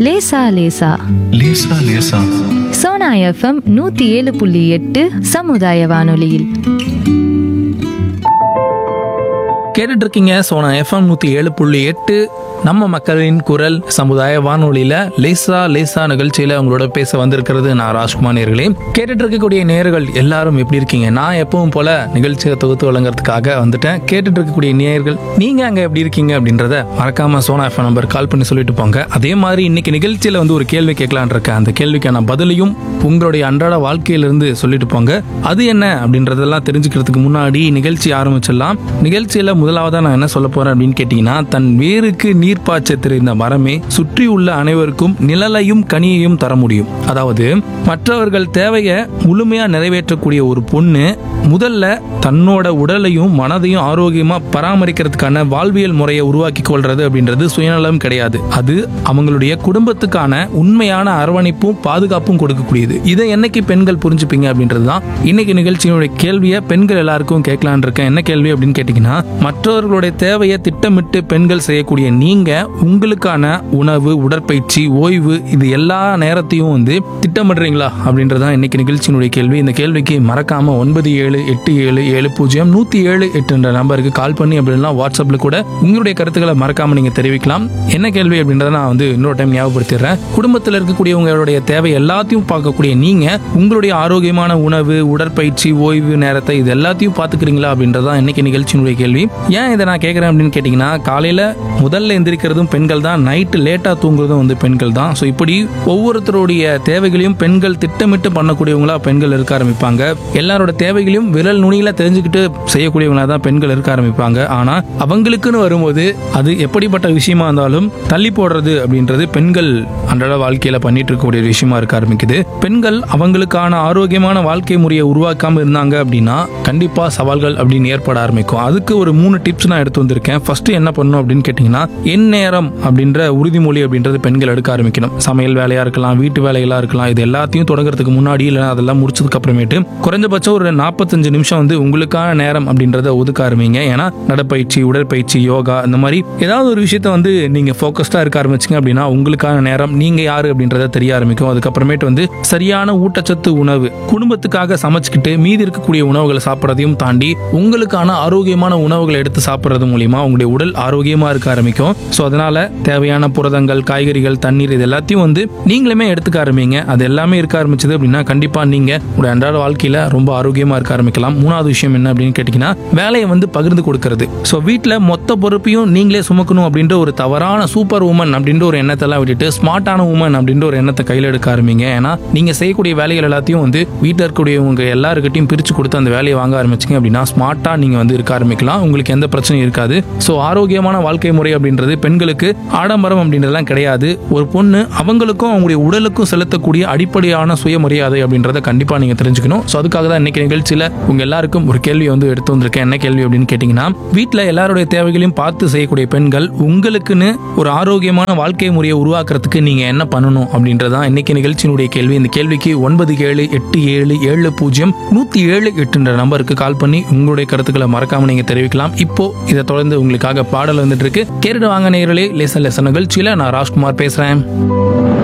லேசா லேசா லேசா லேசா சோனா எஃப்எம் நூத்தி ஏழு புள்ளி எட்டு சமுதாய வானொலியில் கேட்டுட்டு இருக்கீங்க சோனா எஃப்எம் நூற்றி ஏழு புள்ளி எட்டு நம்ம மக்களின் குரல் சமுதாய வானொலியில் லேசா லேசா நிகழ்ச்சியில் உங்களோட பேச வந்திருக்கிறது நான் ராஜ்குமார் நேர்களே கேட்டுட்டு இருக்கக்கூடிய நேர்கள் எல்லாரும் எப்படி இருக்கீங்க நான் எப்பவும் போல நிகழ்ச்சியை தொகுத்து வழங்குறதுக்காக வந்துட்டேன் கேட்டுட்டு இருக்கக்கூடிய நேர்கள் நீங்க அங்க எப்படி இருக்கீங்க அப்படின்றத மறக்காம சோனா எஃப்எம் நம்பர் கால் பண்ணி சொல்லிட்டு போங்க அதே மாதிரி இன்னைக்கு நிகழ்ச்சியில வந்து ஒரு கேள்வி கேட்கலான் இருக்கேன் அந்த கேள்விக்கான பதிலையும் உங்களுடைய அன்றாட வாழ்க்கையிலிருந்து சொல்லிட்டு போங்க அது என்ன அப்படின்றதெல்லாம் தெரிஞ்சுக்கிறதுக்கு முன்னாடி நிகழ்ச்சி ஆரம்பிச்சிடலாம் நிகழ்ச்சியில முதலாவதா நான் என்ன சொல்ல போறேன் அப்படின்னு கேட்டீங்கன்னா தன் வேருக்கு நீர் பாய்ச்ச தெரிந்த மரமே சுற்றி உள்ள அனைவருக்கும் நிழலையும் கனியையும் தர முடியும் அதாவது மற்றவர்கள் தேவையை முழுமையா நிறைவேற்றக்கூடிய ஒரு பொண்ணு முதல்ல தன்னோட உடலையும் மனதையும் ஆரோக்கியமா பராமரிக்கிறதுக்கான வாழ்வியல் முறையை உருவாக்கி கொள்றது அப்படின்றது சுயநலம் கிடையாது அது அவங்களுடைய குடும்பத்துக்கான உண்மையான அரவணைப்பும் பாதுகாப்பும் கொடுக்கக்கூடியது இதை என்னைக்கு பெண்கள் புரிஞ்சுப்பீங்க அப்படின்றது தான் இன்னைக்கு நிகழ்ச்சியினுடைய கேள்வியை பெண்கள் எல்லாருக்கும் கேட்கலான் இருக்கேன் என்ன கேள்வி அப்படின்னு கேட்டீங்கன்னா மற்றவர்களுடைய தேவையை திட்டமிட்டு பெண்கள் செய்யக்கூடிய நீங்க உங்களுக்கான உணவு உடற்பயிற்சி ஓய்வு இது எல்லா நேரத்தையும் வந்து திட்டமிடுறீங்களா அப்படின்றதான் இன்னைக்கு நிகழ்ச்சியினுடைய கேள்வி இந்த கேள்விக்கு மறக்காம ஒன்பது ஏழு எட்டு ஏழு ஏழு பூஜ்ஜியம் நூத்தி ஏழு எட்டுன்ற நம்பருக்கு கால் பண்ணி அப்படின்னா வாட்ஸ்அப்ல கூட உங்களுடைய கருத்துக்களை மறக்காம நீங்க தெரிவிக்கலாம் என்ன கேள்வி அப்படின்றத நான் வந்து இன்னொரு டைம் ஞாபகப்படுத்திடுறேன் குடும்பத்தில் இருக்கக்கூடியவங்களுடைய தேவை எல்லாத்தையும் பார்க்கக்கூடிய நீங்க உங்களுடைய ஆரோக்கியமான உணவு உடற்பயிற்சி ஓய்வு நேரத்தை இது எல்லாத்தையும் பார்த்துக்கிறீங்களா அப்படின்றதான் இன்னைக்கு நிகழ்ச்சியினுடைய கேள்வி ஏன் இதை நான் கேட்குறேன் அப்படின்னு கேட்டிங்கன்னா காலையில் முதல்ல எந்திரிக்கிறதும் பெண்கள் தான் நைட்டு லேட்டாக தூங்குறதும் வந்து பெண்கள் தான் ஸோ இப்படி ஒவ்வொருத்தருடைய தேவைகளையும் பெண்கள் திட்டமிட்டு பண்ணக்கூடியவங்களா பெண்கள் இருக்க ஆரம்பிப்பாங்க எல்லாரோட தேவைகளையும் விரல் நுனியில தெரிஞ்சுக்கிட்டு செய்யக்கூடியவங்களா தான் பெண்கள் இருக்க ஆரம்பிப்பாங்க ஆனா அவங்களுக்குன்னு வரும்போது அது எப்படிப்பட்ட விஷயமா இருந்தாலும் தள்ளி போடுறது அப்படின்றது பெண்கள் அன்றாட வாழ்க்கையில பண்ணிட்டு இருக்கக்கூடிய ஒரு விஷயமா இருக்க ஆரம்பிக்குது பெண்கள் அவங்களுக்கான ஆரோக்கியமான வாழ்க்கை முறையை உருவாக்காம இருந்தாங்க அப்படின்னா கண்டிப்பா சவால்கள் அப்படின்னு ஏற்பட ஆரம்பிக்கும் அதுக்கு ஒரு மூணு டிப்ஸ் நான் எடுத்து வந்திருக்கேன் ஃபர்ஸ்ட் என்ன பண்ணணும் அப்படின்னு கேட்டிங்கன்னா என் நேரம் அப்படின்ற உறுதிமொழி அப்படின்றது பெண்கள் எடுக்க ஆரம்பிக்கணும் சமையல் வேலையா இருக்கலாம் வீட்டு வேலைகளா இருக்கலாம் இது எல்லாத்தையும் தொடங்குறதுக்கு முன்னாடி இல்லைன்னா அதெல்லாம் முடிச்சதுக்கு அப்புறமேட்டு குறைஞ்சபட்சம் ஒரு நாற்பத்தஞ்சு நிமிஷம் வந்து உங்களுக்கான நேரம் அப்படின்றத ஒதுக்க ஆரம்பிங்க ஏன்னா நடப்பயிற்சி உடற்பயிற்சி யோகா இந்த மாதிரி ஏதாவது ஒரு விஷயத்த வந்து நீங்க ஃபோக்கஸ்டா இருக்க ஆரம்பிச்சிங்க அப்படின்னா உங்களுக்கான நேரம் நீங்க யாரு அப்படின்றத தெரிய ஆரம்பிக்கும் அதுக்கப்புறமேட்டு வந்து சரியான ஊட்டச்சத்து உணவு குடும்பத்துக்காக சமைச்சுக்கிட்டு மீதி இருக்கக்கூடிய உணவுகளை சாப்பிட்றதையும் தாண்டி உங்களுக்கான ஆரோக்கியமான உணவுகளை எடுத்து சாப்பிட்றது மூலியமா உங்களுடைய உடல் ஆரோக்கியமா இருக்க ஆரம்பிக்கும் ஸோ அதனால தேவையான புரதங்கள் காய்கறிகள் தண்ணீர் இது எல்லாத்தையும் வந்து நீங்களுமே எடுத்துக்க ஆரம்பிங்க அது எல்லாமே இருக்க ஆரம்பிச்சது அப்படின்னா கண்டிப்பா நீங்க உங்களுடைய அன்றாட வாழ்க்கையில ரொம்ப ஆரோக்கியமா இருக்க ஆரம்பிக்கலாம் மூணாவது விஷயம் என்ன அப்படின்னு கேட்டீங்கன்னா வேலையை வந்து பகிர்ந்து கொடுக்கறது ஸோ வீட்டில் மொத்த பொறுப்பையும் நீங்களே சுமக்கணும் அப்படின்ற ஒரு தவறான சூப்பர் உமன் அப்படின்ற ஒரு எண்ணத்தெல்லாம் விட்டுட்டு ஸ்மார்ட்டான உமன் அப்படின்ற ஒரு எண்ணத்தை கையில் எடுக்க ஆரம்பிங்க ஏன்னா நீங்க செய்யக்கூடிய வேலைகள் எல்லாத்தையும் வந்து வீட்டில் இருக்கக்கூடியவங்க எல்லாருக்கிட்டையும் பிரிச்சு கொடுத்து அந்த வேலையை வாங்க ஆரம்பிச்சிங்க அப்படின்னா ஸ்மார்ட்டா நீங்க வந்து இருக்க ஆரம்பிக்கலாம் உங்களுக்கு எந்த பிரச்சனையும் இருக்காது ஸோ ஆரோக்கியமான வாழ்க்கை முறை அப்படின்றது பெண்களுக்கு ஆடம்பரம் அப்படின்றதெல்லாம் கிடையாது ஒரு பொண்ணு அவங்களுக்கும் அவங்களுடைய உடலுக்கும் செலுத்தக்கூடிய அடிப்படையான சுயமரியாதை அப்படின்றத கண்டிப்பா நீங்க தெரிஞ்சுக்கணும் ஸோ அதுக்காக தான் இன்னைக்கு நிகழ்ச்சியில உங்க எல்லாருக்கும் ஒரு கேள்வி வந்து எடுத்து வந்திருக்கேன் என்ன கேள்வி அப்படின்னு கேட்டீங்கன்னா வீட்டில் எல்லாருடைய தேவைகளையும் பார்த்து செய்யக்கூடிய பெண்கள் உங்களுக்குன்னு ஒரு ஆரோக்கியமான வாழ்க்கை முறையை உருவாக்குறதுக்கு நீங்க என்ன பண்ணணும் அப்படின்றதான் இன்னைக்கு நிகழ்ச்சியினுடைய கேள்வி இந்த கேள்விக்கு ஒன்பது ஏழு எட்டு ஏழு ஏழு பூஜ்ஜியம் நூத்தி ஏழு எட்டுன்ற நம்பருக்கு கால் பண்ணி உங்களுடைய கருத்துக்களை மறக்காம நீங்க தெரிவிக்கலாம் இப்போ இதை தொடர்ந்து உங்களுக்காக பாடல் வந்துட்டு இருக்கு கேட்டுட்டு வாங்க நேயர்களே லேசன் லேசன் நிகழ்ச்சியில நான் ராஜ்குமார் பேசுறேன்